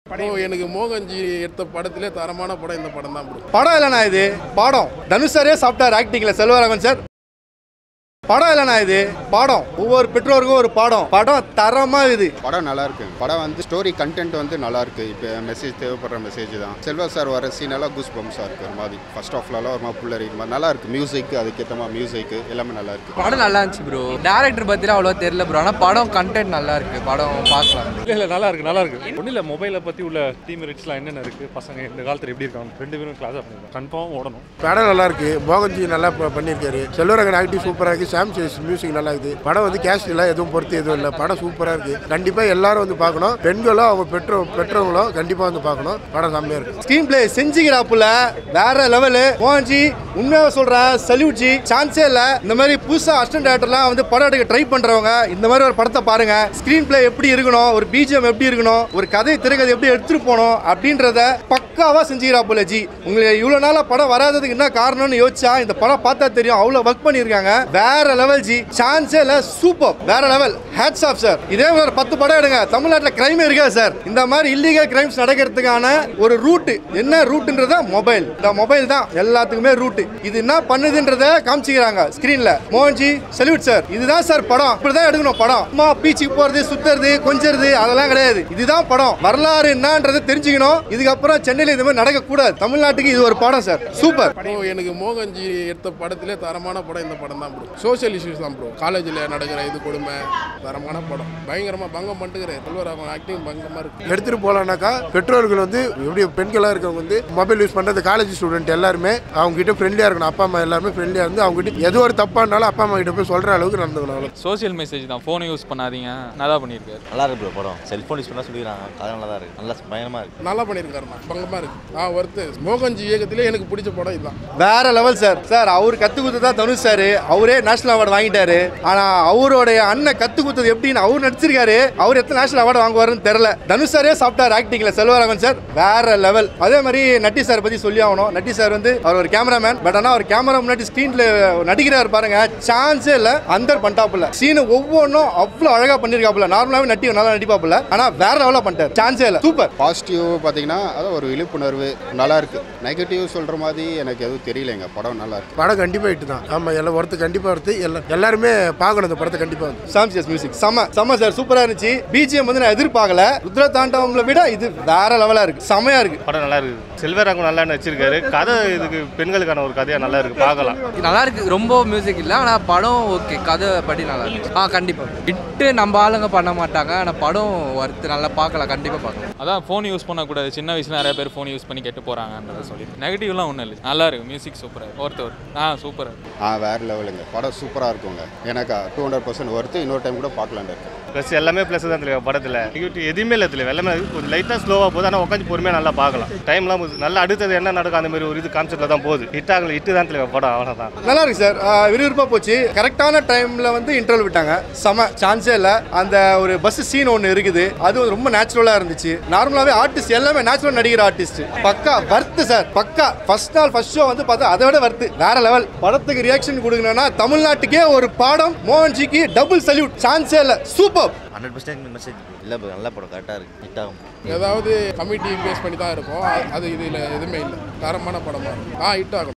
bro எனக்கு மோகன்ஜி எடுத்த படத்திலே தரமான படம் இந்த படம் தான் ப்ரோ படம் இல்லைண்ணா இது படம் தனுஷ் சாரே சாப்பிட்டார் ஆக்டிங்ல செல்வராகவன் சார் படம் இல்லைண்ணா இது படம் ஒவ்வொரு பெற்றோருக்கும் ஒரு படம் படம் தரமா இது படம் நல்லா இருக்கு படம் வந்து ஸ்டோரி கண்டென்ட் வந்து நல்லா இருக்கு இப்போ மெசேஜ் தேவைப்படுற மெசேஜ் தான் செல்வா சார் வர சீன் எல்லாம் கூஸ் பம்ஸாக இருக்கு ஒரு மாதிரி ஃபர்ஸ்ட் ஆஃப்லாம் ஒரு மாதிரி புள்ளரி மாதிரி நல்லா இருக்கு மியூசிக் அதுக்கேற்ற மாதிரி மியூசிக் எல்லாமே நல்லா இருக்கு படம் நல்லா இருந்துச்சு ப்ரோ டேரக்டர் பற்றிலாம் அவ்வளோ தெரியல ப்ரோ ஆனால் படம் கண்டென்ட் நல்லா இருக்கு படம் பார்க்கலாம் இல்லை இல்லை நல்லா இருக்கு நல்லா இருக்கு ஒன்றும் இல்லை மொபைலை பற்றி உள்ள டீம் ரிட்ஸ்லாம் என்னென்ன இருக்குது பசங்க இந்த காலத்தில் எப்படி இருக்காங்க ரெண்டு பேரும் கிளாஸ் பண்ணிருக்காங்க கன்ஃபார்ம் ஓடணும் படம் நல்லா இருக்கு மோகன்ஜி நல்லா ப- பண்ணியிருக்காரு செல்வரகன் ஆக்டிவ் சூப்பராக இருக்கு சாம் சேஸ் மியூசிக் நல்லா இருக்குது படம் வந்து கேஸ்ட் இல்லை எதுவும் பொறுத்து எதுவும் இல்லை படம் சூப்பராக இருக்கு கண்டிப்பாக எல்லாரும் வந்து பார்க்கணும் பெண்களும் அவங்க பெற்றோ பெற்றவங்களும் கண்டிப்பாக வந்து பார்க்கணும் படம் செம்மையாக இருக்கு ஸ்க்ரீன் பிளே செஞ்சுக்கிறாப்புல வேற லெவலு மோகன்ஜி உண்மையாக சொல்றேன் சல்யூட் ஜி சான்ஸே இல்லை இந்த மாதிரி புதுசா அசிஸ்டன்ட் டேரக்டர்லாம் வந்து படம் எடுக்க ட்ரை பண்றவங்க இந்த மாதிரி ஒரு படத்தை பாருங்க ஸ்க்ரீன் பிளே எப்படி இருக்கணும் ஒரு பிஜிஎம் எப்படி இருக்கணும் ஒரு கதை திரைக்கதை எப்படி எடுத்துட்டு போகணும் அப்படின்றத பக்காவா செஞ்சுக்கிறாப்புல ஜி உங்களுக்கு இவ்வளவு நாளா படம் வராததுக்கு என்ன காரணம்னு யோசிச்சா இந்த படம் பார்த்தா தெரியும் அவ்வளவு ஒர்க் பண்ணியிருக்காங்க வேற லெவல் ஜி சான்ஸே இல்லை சூப்பர் வேற லெவல் ஹேட்ஸ் ஆஃப் சார் இதே மாதிரி ஒரு பத்து படம் எடுங்க தமிழ்நாட்டில் கிரைம் இருக்காது சார் இந்த மாதிரி இல்லீகல் கிரைம்ஸ் நடக்கிறதுக்கான ஒரு ரூட் என்ன ரூட்ன்றத மொபைல் இந்த மொபைல் தான் எல்லாத்துக்குமே ரூட் இது என்ன பண்ணுதுன்றத காமிச்சிக்கிறாங்க ஸ்கிரீன்ல மோகன்ஜி சல்யூட் சார் இதுதான் சார் படம் இப்படிதான் எடுக்கணும் படம் அம்மா பீச்சுக்கு போறது சுத்துறது கொஞ்சறது அதெல்லாம் கிடையாது இதுதான் படம் வரலாறு என்னன்றதை தெரிஞ்சுக்கணும் இதுக்கப்புறம் சென்னையில் இந்த மாதிரி நடக்கக்கூடாது தமிழ்நாட்டுக்கு இது ஒரு படம் சார் சூப்பர் ப்ரோ எனக்கு மோகன்ஜி எடுத்த படத்திலே தரமான படம் இந்த படம் தான் ப்ரோ சோஷியல் இஷ்யூஸ் தான் ப்ரோ காலேஜில் நடக்கிற இது கொடுமை தரமான படம் பயங்கரமாக பங்கம் பண்ணிட்டுக்கிறேன் செல்வராகவன் ஆக்டிங் பங்கமாக இருக்கு எடுத்துட்டு போலாம்னாக்கா பெற்றோர்கள் வந்து எப்படி பெண்களாக இருக்கவங்க வந்து மொபைல் யூஸ் பண்ணுறது காலேஜ் ஸ்டூடெண்ட் எல்லாருமே அவங்க கிட்ட ஃப்ரெண்ட்லியாக இருக்கணும் அப்பா அம்மா எல்லாருமே ஃப்ரெண்ட்லியாக இருந்து அவங்க கிட்ட எது ஒரு தப்பானாலும் அப்பா அம்மா கிட்ட போய் சொல்கிற அளவுக்கு நடந்துக்கணும் அவ்வளோ சோஷியல் மெசேஜ் தான் ஃபோனை யூஸ் பண்ணாதீங்க நல்லா பண்ணியிருக்காரு நல்லா இருக்கு ப்ரோ படம் செல்ஃபோன் யூஸ் பண்ணால் சொல்லிடுறாங்க அது நல்லா தான் இருக்கு நல்லா பயணமாக இருக்கு நல்லா பண்ணியிருக்காருண்ணா பங்கமாக இருக்கு ஆ ஒர்த்து மோகன்ஜி இயக்கத்திலே எனக்கு பிடிச்ச படம் இதுதான் வேற லெவல் சார் சார் அவர் கத்து கொடுத்து தான் தனுஷ் சார் அவரே நேஷனல் அவார்டு வாங்கிட்டாரு ஆனா அவருடைய அண்ணன் கத்து கொடுத்தது எப்படின்னு அவர் நடிச்சிருக்காரு அவர் எத்தனை நேஷனல் அவார்டு வாங்குவாருன்னு தெரியல தனுஷ் சாரே சாப்பிட்டார் ஆக்டிங்ல செல்வராகவன் சார் வேற லெவல் அதே மாதிரி நட்டி சார் பத்தி சொல்லி ஆகணும் நட்டி சார் வந்து அவர் ஒரு கேமராமேன் பட் ஆனா அவர் கேமரா முன்னாடி ஸ்க்ரீன்ல நடிக்கிறாரு பாருங்க சான்ஸே இல்ல அந்தர் பண்ணிட்டாப்புல சீன் ஒவ்வொன்றும் அவ்வளவு அழகா பண்ணிருக்காப்புல நார்மலாவே நட்டி நல்லா நடிப்பாப்புல ஆனா வேற லெவலா பண்ணிட்டார் சான்ஸே இல்ல சூப்பர் பாசிட்டிவ் பார்த்தீங்கன்னா அதான் ஒரு விழிப்புணர்வு நல்லா இருக்கு நெகட்டிவ் சொல்கிற மாதிரி எனக்கு எதுவும் தெரியலைங்க படம் நல்லா இருக்கு படம் கண்டிப்பாக ஹிட் தான் ஆமாம் எல்லாம் ஒருத்தர் கண்டிப்பாக வருது எல்லாம் எல்லாருமே பார்க்கணும் இந்த படத்தை கண்டிப்பாக வந்து சாம்சியஸ் மியூசிக் செம செம சார் சூப்பரா இருந்துச்சு பிஜிஎம் வந்து நான் எதிர்பார்க்கல ருத்ர தாண்டவங்களை விட இது வேற லெவலா இருக்கு செமையா இருக்கு படம் நல்லா இருக்கு செல்வராகவன் நல்லா நடிச்சிருக்காரு கதை இதுக்கு பெண்களுக்கான ஒரு கதையாக நல்லா இருக்கு பார்க்கலாம் நல்லா இருக்கு ரொம்ப மியூசிக் இல்லை ஆனால் படம் ஓகே கதை படி நல்லா இருக்கு ஆ கண்டிப்பாக விட்டு நம்ம ஆளுங்க பண்ண மாட்டாங்க ஆனால் படம் ஒர்த்து நல்லா பார்க்கலாம் கண்டிப்பாக பார்க்கலாம் அதான் ஃபோன் யூஸ் பண்ணக்கூடாது சின்ன வயசுல நிறைய பேர் ஃபோன் யூஸ் பண்ணி கெட்டு போகிறாங்கன்றத சொல்லி நெகட்டிவ்லாம் ஒன்றும் இல்லை நல்லா இருக்கு மியூசிக் சூப்பராக ஒருத்தர் ஆ சூப்பராக இருக்கு ஆ வேறு லெவலுங்க படம் சூப்பராக இருக்குங்க எனக்கு டூ ஹண்ட்ரட் பர்சன்ட் ஒர்த்து இன்னொரு டைம் கூட பார்க்கலான்னு இருக்கு ப்ளஸ் எல்லாமே ப்ளஸ் தான் தெரியும் படத்தில் நெகட்டிவ் எதுவுமே இல்லை தெரியும் எல்லாமே கொஞ்சம் லைட்டாக ஸ்லோவாக போகுது ஆனால் உட்காந்து பொறுமையாக நல்லா பார்க்கலாம் டைம்லாம் நல்லா அடுத்தது என்ன நடக்கும் அந்த மாதிரி ஒரு இது கான்செப்டில் தான் போகுது ஹிட் ஆகல ஹிட்டு தான் தெரியும் படம் அவ்வளோதான் நல்லா இருக்கு சார் ஆஹ் விறுவிறுப்பா போச்சு கரெக்டான டைம்ல வந்து இன்டர்வல் விட்டாங்க செம சான்ஸே இல்ல அந்த ஒரு பஸ் சீன் ஒன்று இருக்குது அது வந்து ரொம்ப நேச்சுரலா இருந்துச்சு நார்மலாவே ஆர்டிஸ்ட் எல்லாமே நேச்சுரல் நடிக்கிற ஆர்டிஸ்ட் பக்கா வர்த்து சார் பக்கா ஃபர்ஸ்ட் நாள் ஃபர்ஸ்ட் ஷோ வந்து பார்த்தா அதை விட வர்த்து வேற லெவல் படத்துக்கு ரியாக்ஷன் கொடுக்கணும்னா தமிழ்நாட்டுக்கே ஒரு பாடம் மோகன்ஜிக்கு டபுள் சல்யூட் சான்ஸே இல்ல சூப்பர் ஹண்ட்ரட் பர்சன்ட் மெசேஜ் இல்லை bro, நல்ல படம் கரெக்டாக இருக்கு ஹிட் ஆகும் ஏதாவது கமிட்டி பேஸ் பண்ணி தான் இருக்கும் அது- அது இதில் எதுவுமே இல்லை தரமான படமாக இருக்கும் ஆ ஹிட் ஆகும்